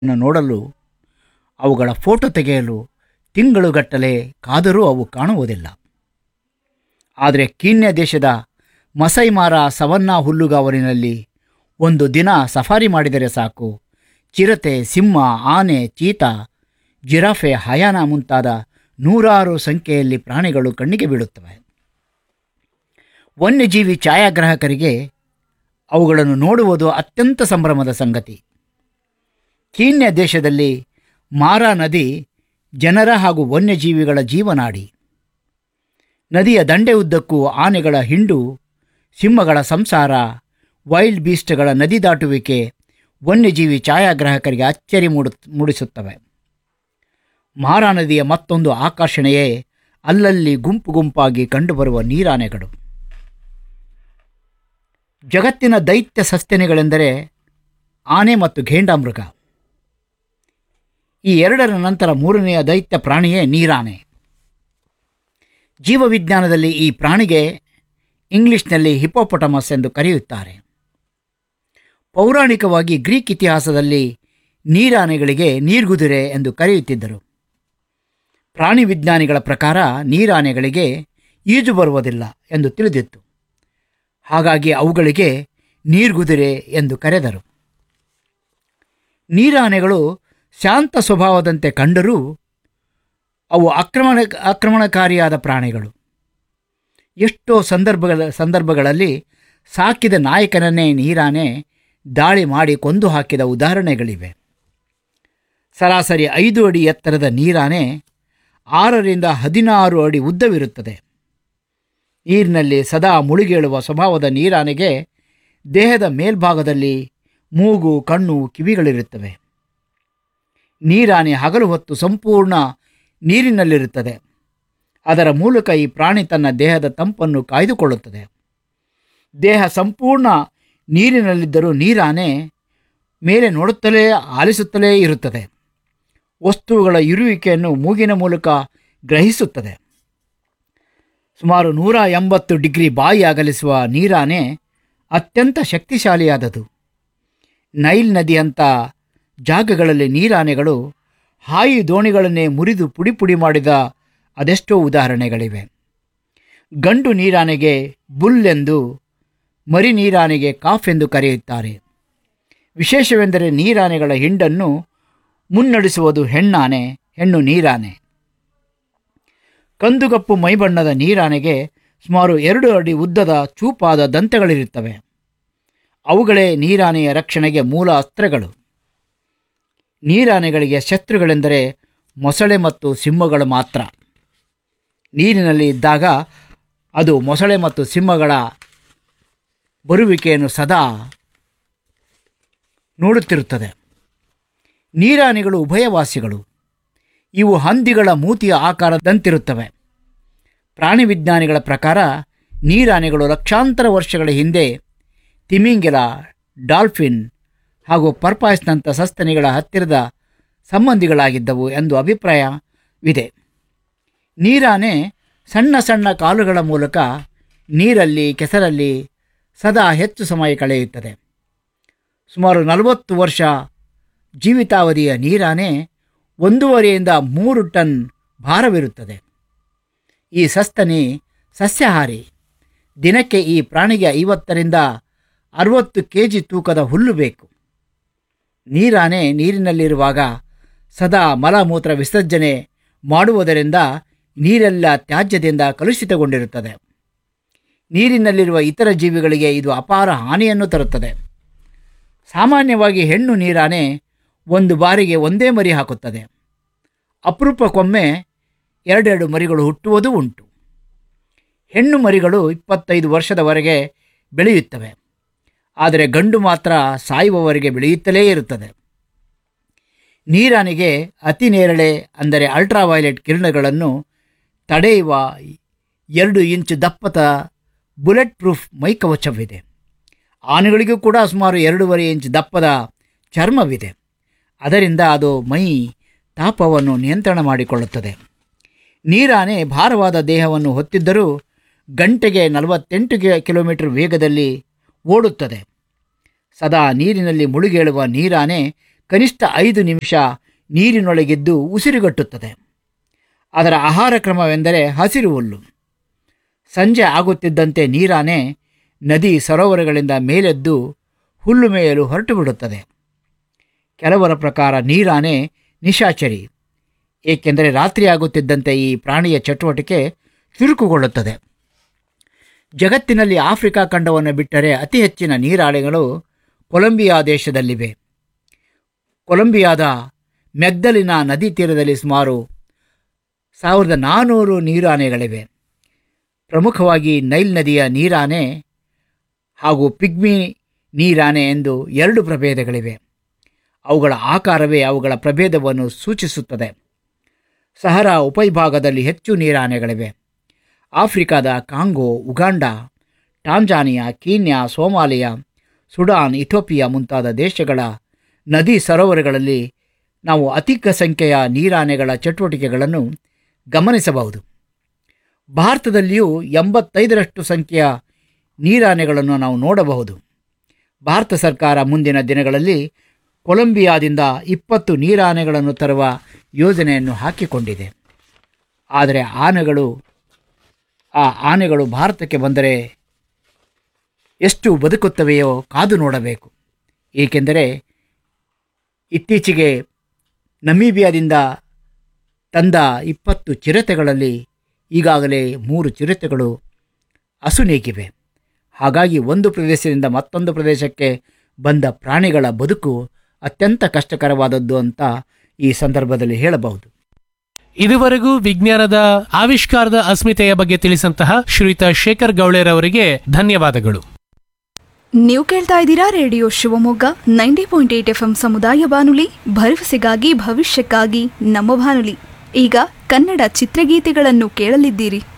ನ್ನು ನೋಡಲು ಅವುಗಳ ಫೋಟೋ ತೆಗೆಯಲು ತಿಂಗಳುಗಟ್ಟಲೆ ಕಾದರೂ ಅವು ಕಾಣುವುದಿಲ್ಲ ಆದರೆ ಕೀನ್ಯ ದೇಶದ ಮಸೈಮಾರ ಸವನ್ನಾ ಹುಲ್ಲುಗಾವಲಿನಲ್ಲಿ ಒಂದು ದಿನ ಸಫಾರಿ ಮಾಡಿದರೆ ಸಾಕು ಚಿರತೆ ಸಿಂಹ ಆನೆ ಚೀತಾ ಜಿರಾಫೆ ಹಯಾನ ಮುಂತಾದ ನೂರಾರು ಸಂಖ್ಯೆಯಲ್ಲಿ ಪ್ರಾಣಿಗಳು ಕಣ್ಣಿಗೆ ಬೀಳುತ್ತವೆ ವನ್ಯಜೀವಿ ಛಾಯಾಗ್ರಾಹಕರಿಗೆ ಅವುಗಳನ್ನು ನೋಡುವುದು ಅತ್ಯಂತ ಸಂಭ್ರಮದ ಸಂಗತಿ ಕೀನ್ಯ ದೇಶದಲ್ಲಿ ಮಾರಾ ನದಿ ಜನರ ಹಾಗೂ ವನ್ಯಜೀವಿಗಳ ಜೀವನಾಡಿ ನದಿಯ ದಂಡೆ ಉದ್ದಕ್ಕೂ ಆನೆಗಳ ಹಿಂಡು ಸಿಂಹಗಳ ಸಂಸಾರ ವೈಲ್ಡ್ ಬೀಸ್ಟ್ಗಳ ನದಿ ದಾಟುವಿಕೆ ವನ್ಯಜೀವಿ ಛಾಯಾಗ್ರಾಹಕರಿಗೆ ಅಚ್ಚರಿ ಮೂಡು ಮೂಡಿಸುತ್ತವೆ ಮಾರಾ ನದಿಯ ಮತ್ತೊಂದು ಆಕರ್ಷಣೆಯೇ ಅಲ್ಲಲ್ಲಿ ಗುಂಪು ಗುಂಪಾಗಿ ಕಂಡುಬರುವ ನೀರಾನೆಗಳು ಜಗತ್ತಿನ ದೈತ್ಯ ಸಸ್ತನಿಗಳೆಂದರೆ ಆನೆ ಮತ್ತು ಘೇಂಡಾಮೃಗ ಈ ಎರಡರ ನಂತರ ಮೂರನೆಯ ದೈತ್ಯ ಪ್ರಾಣಿಯೇ ನೀರಾನೆ ಜೀವವಿಜ್ಞಾನದಲ್ಲಿ ಈ ಪ್ರಾಣಿಗೆ ಇಂಗ್ಲಿಷ್ನಲ್ಲಿ ಹಿಪೋಪೊಟಮಸ್ ಎಂದು ಕರೆಯುತ್ತಾರೆ ಪೌರಾಣಿಕವಾಗಿ ಗ್ರೀಕ್ ಇತಿಹಾಸದಲ್ಲಿ ನೀರಾನೆಗಳಿಗೆ ನೀರ್ಗುದುರೆ ಎಂದು ಕರೆಯುತ್ತಿದ್ದರು ಪ್ರಾಣಿ ವಿಜ್ಞಾನಿಗಳ ಪ್ರಕಾರ ನೀರಾನೆಗಳಿಗೆ ಈಜು ಬರುವುದಿಲ್ಲ ಎಂದು ತಿಳಿದಿತ್ತು ಹಾಗಾಗಿ ಅವುಗಳಿಗೆ ನೀರ್ಗುದುರೆ ಎಂದು ಕರೆದರು ನೀರಾನೆಗಳು ಶಾಂತ ಸ್ವಭಾವದಂತೆ ಕಂಡರೂ ಅವು ಆಕ್ರಮಣ ಆಕ್ರಮಣಕಾರಿಯಾದ ಪ್ರಾಣಿಗಳು ಎಷ್ಟೋ ಸಂದರ್ಭಗಳ ಸಂದರ್ಭಗಳಲ್ಲಿ ಸಾಕಿದ ನಾಯಕನನ್ನೇ ನೀರಾನೆ ದಾಳಿ ಮಾಡಿ ಕೊಂದು ಹಾಕಿದ ಉದಾಹರಣೆಗಳಿವೆ ಸರಾಸರಿ ಐದು ಅಡಿ ಎತ್ತರದ ನೀರಾನೆ ಆರರಿಂದ ಹದಿನಾರು ಅಡಿ ಉದ್ದವಿರುತ್ತದೆ ನೀರಿನಲ್ಲಿ ಸದಾ ಮುಳುಗೇಳುವ ಸ್ವಭಾವದ ನೀರಾನೆಗೆ ದೇಹದ ಮೇಲ್ಭಾಗದಲ್ಲಿ ಮೂಗು ಕಣ್ಣು ಕಿವಿಗಳಿರುತ್ತವೆ ನೀರಾನೆ ಹಗಲು ಹೊತ್ತು ಸಂಪೂರ್ಣ ನೀರಿನಲ್ಲಿರುತ್ತದೆ ಅದರ ಮೂಲಕ ಈ ಪ್ರಾಣಿ ತನ್ನ ದೇಹದ ತಂಪನ್ನು ಕಾಯ್ದುಕೊಳ್ಳುತ್ತದೆ ದೇಹ ಸಂಪೂರ್ಣ ನೀರಿನಲ್ಲಿದ್ದರೂ ನೀರಾನೆ ಮೇಲೆ ನೋಡುತ್ತಲೇ ಆಲಿಸುತ್ತಲೇ ಇರುತ್ತದೆ ವಸ್ತುಗಳ ಇರುವಿಕೆಯನ್ನು ಮೂಗಿನ ಮೂಲಕ ಗ್ರಹಿಸುತ್ತದೆ ಸುಮಾರು ನೂರ ಎಂಬತ್ತು ಡಿಗ್ರಿ ಬಾಯಿ ಅಗಲಿಸುವ ನೀರಾನೆ ಅತ್ಯಂತ ಶಕ್ತಿಶಾಲಿಯಾದದು ನೈಲ್ ನದಿಯಂಥ ಜಾಗಗಳಲ್ಲಿ ನೀರಾನೆಗಳು ಹಾಯಿ ದೋಣಿಗಳನ್ನೇ ಮುರಿದು ಪುಡಿ ಪುಡಿ ಮಾಡಿದ ಅದೆಷ್ಟೋ ಉದಾಹರಣೆಗಳಿವೆ ಗಂಡು ನೀರಾನೆಗೆ ಬುಲ್ ಎಂದು ಮರಿ ನೀರಾನೆಗೆ ಕಾಫ್ ಎಂದು ಕರೆಯುತ್ತಾರೆ ವಿಶೇಷವೆಂದರೆ ನೀರಾನೆಗಳ ಹಿಂಡನ್ನು ಮುನ್ನಡೆಸುವುದು ಹೆಣ್ಣಾನೆ ಹೆಣ್ಣು ನೀರಾನೆ ಕಂದುಗಪ್ಪು ಮೈಬಣ್ಣದ ನೀರಾನೆಗೆ ಸುಮಾರು ಎರಡು ಅಡಿ ಉದ್ದದ ಚೂಪಾದ ದಂತಗಳಿರುತ್ತವೆ ಅವುಗಳೇ ನೀರಾನೆಯ ರಕ್ಷಣೆಗೆ ಮೂಲ ಅಸ್ತ್ರಗಳು ನೀರಾನೆಗಳಿಗೆ ಶತ್ರುಗಳೆಂದರೆ ಮೊಸಳೆ ಮತ್ತು ಸಿಂಹಗಳು ಮಾತ್ರ ನೀರಿನಲ್ಲಿ ಇದ್ದಾಗ ಅದು ಮೊಸಳೆ ಮತ್ತು ಸಿಂಹಗಳ ಬರುವಿಕೆಯನ್ನು ಸದಾ ನೋಡುತ್ತಿರುತ್ತದೆ ನೀರಾನೆಗಳು ಉಭಯವಾಸಿಗಳು ಇವು ಹಂದಿಗಳ ಮೂತಿಯ ಆಕಾರದಂತಿರುತ್ತವೆ ಪ್ರಾಣಿ ವಿಜ್ಞಾನಿಗಳ ಪ್ರಕಾರ ನೀರಾನೆಗಳು ಲಕ್ಷಾಂತರ ವರ್ಷಗಳ ಹಿಂದೆ ತಿಮಿಂಗಿಲ ಡಾಲ್ಫಿನ್ ಹಾಗೂ ಪರ್ಪಾಯ್ಸ್ನಂಥ ಸಸ್ತನಿಗಳ ಹತ್ತಿರದ ಸಂಬಂಧಿಗಳಾಗಿದ್ದವು ಎಂದು ಅಭಿಪ್ರಾಯವಿದೆ ನೀರಾನೆ ಸಣ್ಣ ಸಣ್ಣ ಕಾಲುಗಳ ಮೂಲಕ ನೀರಲ್ಲಿ ಕೆಸರಲ್ಲಿ ಸದಾ ಹೆಚ್ಚು ಸಮಯ ಕಳೆಯುತ್ತದೆ ಸುಮಾರು ನಲವತ್ತು ವರ್ಷ ಜೀವಿತಾವಧಿಯ ನೀರಾನೆ ಒಂದೂವರೆಯಿಂದ ಮೂರು ಟನ್ ಭಾರವಿರುತ್ತದೆ ಈ ಸಸ್ತನಿ ಸಸ್ಯಾಹಾರಿ ದಿನಕ್ಕೆ ಈ ಪ್ರಾಣಿಗೆ ಐವತ್ತರಿಂದ ಅರವತ್ತು ಕೆ ಜಿ ತೂಕದ ಹುಲ್ಲು ಬೇಕು ನೀರಾನೆ ನೀರಿನಲ್ಲಿರುವಾಗ ಸದಾ ಮಲಮೂತ್ರ ವಿಸರ್ಜನೆ ಮಾಡುವುದರಿಂದ ನೀರೆಲ್ಲ ತ್ಯಾಜ್ಯದಿಂದ ಕಲುಷಿತಗೊಂಡಿರುತ್ತದೆ ನೀರಿನಲ್ಲಿರುವ ಇತರ ಜೀವಿಗಳಿಗೆ ಇದು ಅಪಾರ ಹಾನಿಯನ್ನು ತರುತ್ತದೆ ಸಾಮಾನ್ಯವಾಗಿ ಹೆಣ್ಣು ನೀರಾನೆ ಒಂದು ಬಾರಿಗೆ ಒಂದೇ ಮರಿ ಹಾಕುತ್ತದೆ ಅಪರೂಪಕ್ಕೊಮ್ಮೆ ಎರಡೆರಡು ಮರಿಗಳು ಹುಟ್ಟುವುದೂ ಉಂಟು ಹೆಣ್ಣು ಮರಿಗಳು ಇಪ್ಪತ್ತೈದು ವರ್ಷದವರೆಗೆ ಬೆಳೆಯುತ್ತವೆ ಆದರೆ ಗಂಡು ಮಾತ್ರ ಸಾಯುವವರೆಗೆ ಬೆಳೆಯುತ್ತಲೇ ಇರುತ್ತದೆ ನೀರಾನಿಗೆ ಅತಿ ನೇರಳೆ ಅಂದರೆ ಅಲ್ಟ್ರಾವೈಲೆಟ್ ಕಿರಣಗಳನ್ನು ತಡೆಯುವ ಎರಡು ಇಂಚು ದಪ್ಪದ ಬುಲೆಟ್ ಪ್ರೂಫ್ ಮೈಕವಚವಿದೆ ಆನೆಗಳಿಗೂ ಕೂಡ ಸುಮಾರು ಎರಡೂವರೆ ಇಂಚ್ ದಪ್ಪದ ಚರ್ಮವಿದೆ ಅದರಿಂದ ಅದು ಮೈ ತಾಪವನ್ನು ನಿಯಂತ್ರಣ ಮಾಡಿಕೊಳ್ಳುತ್ತದೆ ನೀರಾನೆ ಭಾರವಾದ ದೇಹವನ್ನು ಹೊತ್ತಿದ್ದರೂ ಗಂಟೆಗೆ ನಲವತ್ತೆಂಟು ಕಿಲೋಮೀಟರ್ ವೇಗದಲ್ಲಿ ಓಡುತ್ತದೆ ಸದಾ ನೀರಿನಲ್ಲಿ ಮುಳುಗೇಳುವ ನೀರಾನೆ ಕನಿಷ್ಠ ಐದು ನಿಮಿಷ ನೀರಿನೊಳಗಿದ್ದು ಉಸಿರುಗಟ್ಟುತ್ತದೆ ಅದರ ಆಹಾರ ಕ್ರಮವೆಂದರೆ ಹಸಿರು ಹುಲ್ಲು ಸಂಜೆ ಆಗುತ್ತಿದ್ದಂತೆ ನೀರಾನೆ ನದಿ ಸರೋವರಗಳಿಂದ ಮೇಲೆದ್ದು ಹುಲ್ಲು ಮೇಯಲು ಹೊರಟು ಬಿಡುತ್ತದೆ ಕೆಲವರ ಪ್ರಕಾರ ನೀರಾನೆ ನಿಶಾಚರಿ ಏಕೆಂದರೆ ರಾತ್ರಿ ಆಗುತ್ತಿದ್ದಂತೆ ಈ ಪ್ರಾಣಿಯ ಚಟುವಟಿಕೆ ಚುರುಕುಗೊಳ್ಳುತ್ತದೆ ಜಗತ್ತಿನಲ್ಲಿ ಆಫ್ರಿಕಾ ಖಂಡವನ್ನು ಬಿಟ್ಟರೆ ಅತಿ ಹೆಚ್ಚಿನ ನೀರಾಳೆಗಳು ಕೊಲಂಬಿಯಾ ದೇಶದಲ್ಲಿವೆ ಕೊಲಂಬಿಯಾದ ಮೆಗ್ದಲಿನ ನದಿ ತೀರದಲ್ಲಿ ಸುಮಾರು ಸಾವಿರದ ನಾನ್ನೂರು ನೀರಾನೆಗಳಿವೆ ಪ್ರಮುಖವಾಗಿ ನೈಲ್ ನದಿಯ ನೀರಾನೆ ಹಾಗೂ ಪಿಗ್ಮಿ ನೀರಾನೆ ಎಂದು ಎರಡು ಪ್ರಭೇದಗಳಿವೆ ಅವುಗಳ ಆಕಾರವೇ ಅವುಗಳ ಪ್ರಭೇದವನ್ನು ಸೂಚಿಸುತ್ತದೆ ಸಹರಾ ಉಪವಿಭಾಗದಲ್ಲಿ ಹೆಚ್ಚು ನೀರಾನೆಗಳಿವೆ ಆಫ್ರಿಕಾದ Congo Uganda Tanzania Kenya Somalia Sudan Ethiopia ಮುಂತಾದ ದೇಶಗಳ ನದಿ ಸರೋವರಗಳಲ್ಲಿ ನಾವು ಅಧಿಕ ಸಂಖ್ಯೆಯ ನೀರಾನೆಗಳ ಚಟುವಟಿಕೆಗಳನ್ನು ಗಮನಿಸಬಹುದು ಭಾರತದಲ್ಲಿಯೂ ಎಂಬತ್ತೈದರಷ್ಟು ಸಂಖ್ಯೆಯ ನೀರಾನೆಗಳನ್ನು ನಾವು ನೋಡಬಹುದು ಭಾರತ ಸರ್ಕಾರ ಮುಂದಿನ ದಿನಗಳಲ್ಲಿ ಕೊಲಂಬಿಯಾದಿಂದ ಇಪ್ಪತ್ತು ನೀರಾನೆಗಳನ್ನು ತರುವ ಯೋಜನೆಯನ್ನು ಹಾಕಿಕೊಂಡಿದೆ ಆದರೆ ಆನೆಗಳು ಆ ಆನೆಗಳು ಭಾರತಕ್ಕೆ ಬಂದರೆ ಎಷ್ಟು ಬದುಕುತ್ತವೆಯೋ ಕಾದು ನೋಡಬೇಕು ಏಕೆಂದರೆ ಇತ್ತೀಚೆಗೆ ನಮೀಬಿಯಾದಿಂದ ತಂದ ಇಪ್ಪತ್ತು ಚಿರತೆಗಳಲ್ಲಿ ಈಗಾಗಲೇ ಮೂರು ಚಿರತೆಗಳು ಅಸುನೀಗಿವೆ ಹಾಗಾಗಿ ಒಂದು ಪ್ರದೇಶದಿಂದ ಮತ್ತೊಂದು ಪ್ರದೇಶಕ್ಕೆ ಬಂದ ಪ್ರಾಣಿಗಳ ಬದುಕು ಅತ್ಯಂತ ಕಷ್ಟಕರವಾದದ್ದು ಅಂತ ಈ ಸಂದರ್ಭದಲ್ಲಿ ಹೇಳಬಹುದು ಇದುವರೆಗೂ ವಿಜ್ಞಾನದ ಆವಿಷ್ಕಾರದ ಅಸ್ಮಿತೆಯ ಬಗ್ಗೆ ತಿಳಿಸಂತಹ ಶ್ರೀಯುತ ಶೇಖರ್ ಗೌಳೆರವರಿಗೆ ಧನ್ಯವಾದಗಳು ನೀವು ಕೇಳ್ತಾ ಇದ್ದೀರಾ radio Shivamogga ninety point eight F M ಸಮುದಾಯ ಬಾನುಲಿ ಭರವಸೆಗಾಗಿ ಭವಿಷ್ಯಕ್ಕಾಗಿ ನಮ್ಮ ಬಾನುಲಿ ಈಗ ಕನ್ನಡ ಚಿತ್ರಗೀತೆಗಳನ್ನು ಕೇಳಲಿದ್ದೀರಿ